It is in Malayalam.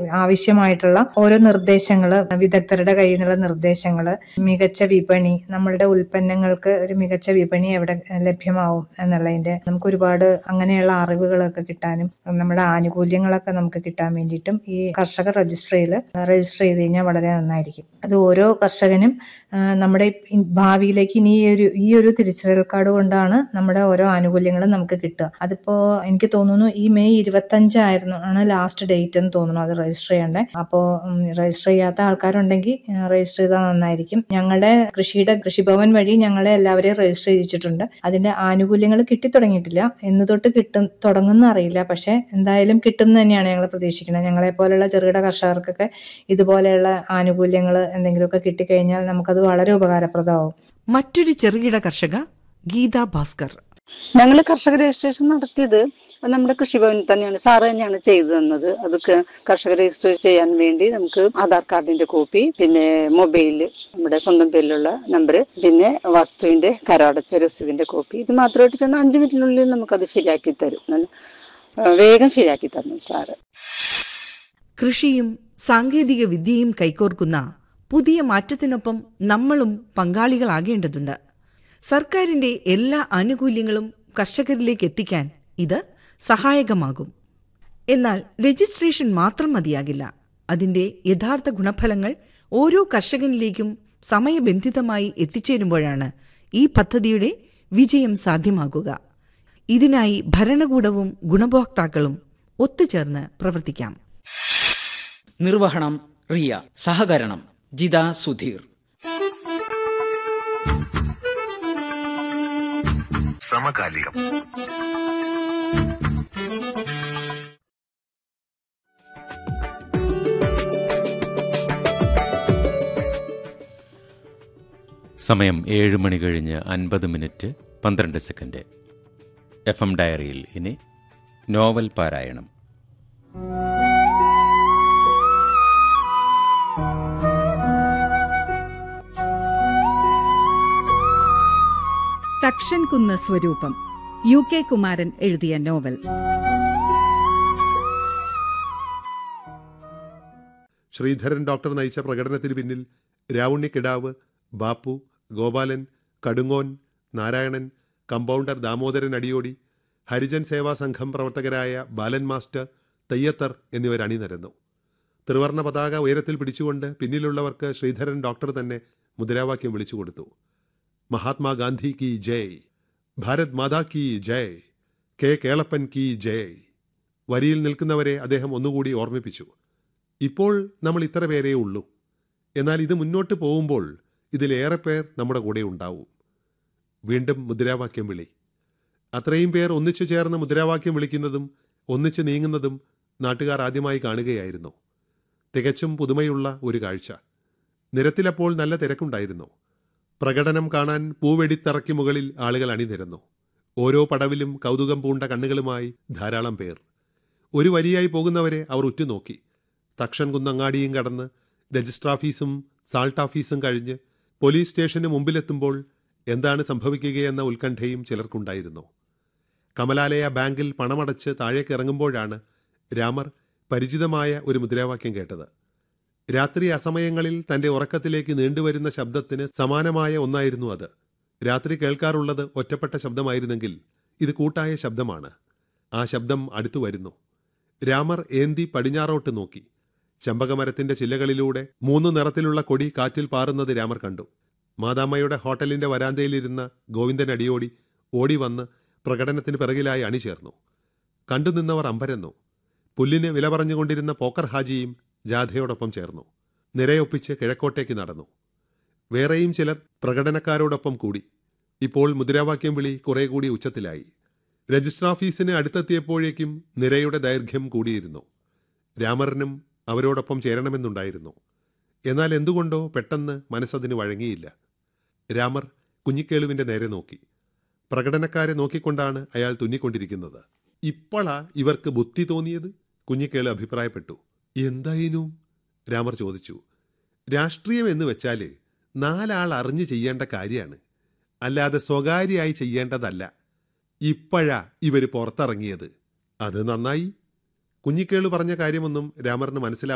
ആവശ്യമായിട്ടുള്ള ഓരോ നിർദ്ദേശങ്ങൾ വിദഗ്ധരുടെ കയ്യിൽ നിന്നുള്ള നിർദ്ദേശങ്ങൾ മികച്ച വിപണി നമ്മളുടെ ഉൽപ്പന്നങ്ങൾക്ക് ഒരു മികച്ച വിപണി എവിടെ ലഭ്യമാവും എന്നുള്ളതിന്റെ നമുക്ക് ഒരുപാട് അങ്ങനെയുള്ള അറിവുകളൊക്കെ കിട്ടാനും നമ്മുടെ ആനുകൂല്യങ്ങളൊക്കെ നമുക്ക് കിട്ടാൻ വേണ്ടിയിട്ടും ഈ കർഷക രജിസ്ട്രിയിൽ രജിസ്റ്റർ ചെയ്ത് കഴിഞ്ഞാൽ വളരെ നന്നായിരിക്കും അത് ഓരോ കർഷകനും ആ, നമ്മുടെ ഈ ഭാവിയിലേക്ക് ഇനി ഈ ഒരു ഈ ഒരു തിരിച്ചറിയൽ കാർഡ് കൊണ്ടാണ് നമ്മുടെ ഓരോ ആനുകൂല്യങ്ങളും നമുക്ക് കിട്ടുക അതിപ്പോ എനിക്ക് തോന്നുന്നു ഈ മെയ് ഇരുപത്തഞ്ചായിരുന്നു ആണ് ലാസ്റ്റ് ഡേറ്റ് എന്ന് തോന്നുന്നു അത് രജിസ്റ്റർ ചെയ്യേണ്ടത് അപ്പോൾ രജിസ്റ്റർ ചെയ്യാത്ത ആൾക്കാരുണ്ടെങ്കിൽ രജിസ്റ്റർ ചെയ്താൽ നന്നായിരിക്കും ഞങ്ങളുടെ കൃഷിയുടെ കൃഷിഭവൻ വഴി ഞങ്ങളെ എല്ലാവരെയും രജിസ്റ്റർ ചെയ്യിച്ചിട്ടുണ്ട് അതിന്റെ ആനുകൂല്യങ്ങൾ കിട്ടി തുടങ്ങിയിട്ടില്ല എന്ന് തൊട്ട് കിട്ടും തുടങ്ങുന്ന അറിയില്ല പക്ഷെ എന്തായാലും കിട്ടും എന്ന് തന്നെയാണ് ഞങ്ങൾ പ്രതീക്ഷിക്കുന്നത് ഞങ്ങളെ പോലെയുള്ള ചെറുകിട കർഷകർക്കൊക്കെ ഇതുപോലെയുള്ള ആനുകൂല്യങ്ങൾ എന്തെങ്കിലുമൊക്കെ കിട്ടിക്കഴിഞ്ഞാൽ നമുക്കത് വളരെ ഉപകാരപ്രദമാവും മറ്റൊരു ചെറുകിട കർഷക ഗീത ഭാസ്കർ ഞങ്ങൾ കർഷക രജിസ്ട്രേഷൻ നടത്തിയത് നമ്മുടെ കൃഷിഭവനിൽ തന്നെയാണ് സാറ് തന്നെയാണ് ചെയ്തു തന്നത് അതൊക്കെ കർഷക രജിസ്റ്റർ ചെയ്യാൻ വേണ്ടി നമുക്ക് ആധാർ കാർഡിന്റെ കോപ്പി പിന്നെ മൊബൈല് നമ്മുടെ സ്വന്തം പേരിലുള്ള നമ്പർ പിന്നെ വസ്തുവിന്റെ കരമടച്ച രസീതിന്റെ കോപ്പി ഇത് മാത്രമായിട്ട് ചെന്ന് അഞ്ചു മിനിറ്റിനുള്ളിൽ നമുക്കത് ശരിയാക്കി തരും നല്ല ആ, വേഗം ശരിയാക്കി തന്നു സാറ് കൃഷിയും സാങ്കേതിക വിദ്യയും കൈകോർക്കുന്ന പുതിയ മാറ്റത്തിനൊപ്പം നമ്മളും പങ്കാളികളാകേണ്ടതുണ്ട് സർക്കാരിന്റെ എല്ലാ ആനുകൂല്യങ്ങളും കർഷകരിലേക്ക് എത്തിക്കാൻ ഇത് സഹായകമാകും എന്നാൽ രജിസ്ട്രേഷൻ മാത്രം മതിയാകില്ല അതിന്റെ യഥാർത്ഥ ഗുണഫലങ്ങൾ ഓരോ കർഷകനിലേക്കും സമയബന്ധിതമായി എത്തിച്ചേരുമ്പോഴാണ് ഈ പദ്ധതിയുടെ വിജയം സാധ്യമാകുക ഇതിനായി ഭരണകൂടവും ഗുണഭോക്താക്കളും ഒത്തുചേർന്ന് പ്രവർത്തിക്കാം നിർവഹണം റിയ സഹകരണം ജിത സുധീർ സമകാലികം സമയം ഏഴ് മണി കഴിഞ്ഞ് അൻപത് മിനിറ്റ് പന്ത്രണ്ട് സെക്കൻഡ് എഫ് എം ഡയറിയിൽ ഇനി നോവൽ പാരായണം തക്ഷൻ കുന്ന് സ്വരൂപം യു കെ കുമാരൻ എഴുതിയ നോവൽ ശ്രീധരൻ ഡോക്ടർ നയിച്ച പ്രകടനത്തിന് പിന്നിൽ രാവുണ്ണിക്കിടാവ് ബാപ്പു ഗോപാലൻ കടുങ്ങോൻ നാരായണൻ കമ്പൗണ്ടർ ദാമോദരൻ അടിയോടി ഹരിജൻ സേവാ സംഘം പ്രവർത്തകരായ ബാലൻ മാസ്റ്റർ തെയ്യത്തർ എന്നിവർ അണിനിരന്നു ത്രിവർണ പതാക ഉയരത്തിൽ പിടിച്ചുകൊണ്ട് പിന്നിലുള്ളവർക്ക് ശ്രീധരൻ ഡോക്ടർ തന്നെ മുദ്രാവാക്യം വിളിച്ചു കൊടുത്തു മഹാത്മാഗാന്ധി കി ജയ് ഭാരത് മാതാ കി ജയ് കെ കേളപ്പൻ കി ജയ് വരിയിൽ നിൽക്കുന്നവരെ അദ്ദേഹം ഒന്നുകൂടി ഓർമ്മിപ്പിച്ചു ഇപ്പോൾ നമ്മൾ ഇത്ര പേരേ ഉള്ളൂ എന്നാൽ ഇത് മുന്നോട്ട് പോകുമ്പോൾ ഇതിലേറെ പേർ നമ്മുടെ കൂടെ ഉണ്ടാവും വീണ്ടും മുദ്രാവാക്യം വിളി അത്രയും പേർ ഒന്നിച്ചു ചേർന്ന് മുദ്രാവാക്യം വിളിക്കുന്നതും ഒന്നിച്ചു നീങ്ങുന്നതും നാട്ടുകാർ ആദ്യമായി കാണുകയായിരുന്നു തികച്ചും പുതുമയുള്ള ഒരു കാഴ്ച നിരത്തിലപ്പോൾ നല്ല തിരക്കുണ്ടായിരുന്നു പ്രകടനം കാണാൻ പൂവെടിത്തറയ്ക്ക് മുകളിൽ ആളുകൾ അണിനിരന്നു ഓരോ പടവിലും കൗതുകം പൂണ്ട കണ്ണുകളുമായി ധാരാളം പേർ ഒരു വരിയായി പോകുന്നവരെ അവർ ഉറ്റുനോക്കി തക്ഷൻ കുന്നങ്ങാടിയും കടന്ന് രജിസ്റ്റർ ഓഫീസും സാൾട്ട് ഓഫീസും കഴിഞ്ഞ് പോലീസ് സ്റ്റേഷന് മുമ്പിലെത്തുമ്പോൾ എന്താണ് സംഭവിക്കുകയെന്ന ഉത്കണ്ഠയും ചിലർക്കുണ്ടായിരുന്നു കമലാലയ ബാങ്കിൽ പണമടച്ച് താഴേക്ക് ഇറങ്ങുമ്പോഴാണ് രാമർ പരിചിതമായ ഒരു മുദ്രാവാക്യം കേട്ടത് രാത്രി അസമയങ്ങളിൽ തന്റെ ഉറക്കത്തിലേക്ക് നീണ്ടുവരുന്ന ശബ്ദത്തിന് സമാനമായ ഒന്നായിരുന്നു അത് രാത്രി കേൾക്കാറുള്ളത് ഒറ്റപ്പെട്ട ശബ്ദമായിരുന്നെങ്കിൽ ഇത് കൂട്ടായ ശബ്ദമാണ് ആ ശബ്ദം അടുത്തു വരുന്നു രാമർ ഏന്തി പടിഞ്ഞാറോട്ട് നോക്കി ചെമ്പകമരത്തിന്റെ ചില്ലകളിലൂടെ മൂന്ന് നിറത്തിലുള്ള കൊടി കാറ്റിൽ പാറുന്നത് രാമർ കണ്ടു മാതാമ്മയുടെ ഹോട്ടലിന്റെ വരാന്തയിലിരുന്ന ഗോവിന്ദൻ അടിയോടി ഓടി വന്ന് പ്രകടനത്തിന് പിറകിലായി അണിചേർന്നു കണ്ടുനിന്നവർ അമ്പരന്നു പുല്ലിന് വില പറഞ്ഞുകൊണ്ടിരുന്ന പോക്കർ ഹാജിയും ജാഥയോടൊപ്പം ചേർന്നു നിരയൊപ്പിച്ച് കിഴക്കോട്ടേക്ക് നടന്നു വേറെയും ചിലർ പ്രകടനക്കാരോടൊപ്പം കൂടി ഇപ്പോൾ മുദ്രാവാക്യം വിളി കുറെ കൂടി ഉച്ചത്തിലായി രജിസ്റ്റർ ഓഫീസിന് അടുത്തെത്തിയപ്പോഴേക്കും നിരയുടെ ദൈർഘ്യം കൂടിയിരുന്നു രാമറിനും അവരോടൊപ്പം ചേരണമെന്നുണ്ടായിരുന്നു എന്നാൽ എന്തുകൊണ്ടോ പെട്ടെന്ന് മനസ്സതിന് വഴങ്ങിയില്ല രാമർ കുഞ്ഞിക്കേളുവിന്റെ നേരെ നോക്കി പ്രകടനക്കാരെ നോക്കിക്കൊണ്ടാണ് അയാൾ തുന്നിക്കൊണ്ടിരിക്കുന്നത് ഇപ്പോഴാ ഇവർക്ക് ബുദ്ധി തോന്നിയത് കുഞ്ഞിക്കേള് അഭിപ്രായപ്പെട്ടു എന്തായിനും രാമർ ചോദിച്ചു രാഷ്ട്രീയം എന്ന് വെച്ചാല് നാലാൾ അറിഞ്ഞു ചെയ്യേണ്ട കാര്യമാണ് അല്ലാതെ സ്വകാര്യമായി ചെയ്യേണ്ടതല്ല ഇപ്പോഴാ ഇവര് പുറത്തിറങ്ങിയത് അത് നന്നായി കുഞ്ഞിക്കേള് പറഞ്ഞ കാര്യമൊന്നും രാമറിന് മനസ്സിലാവും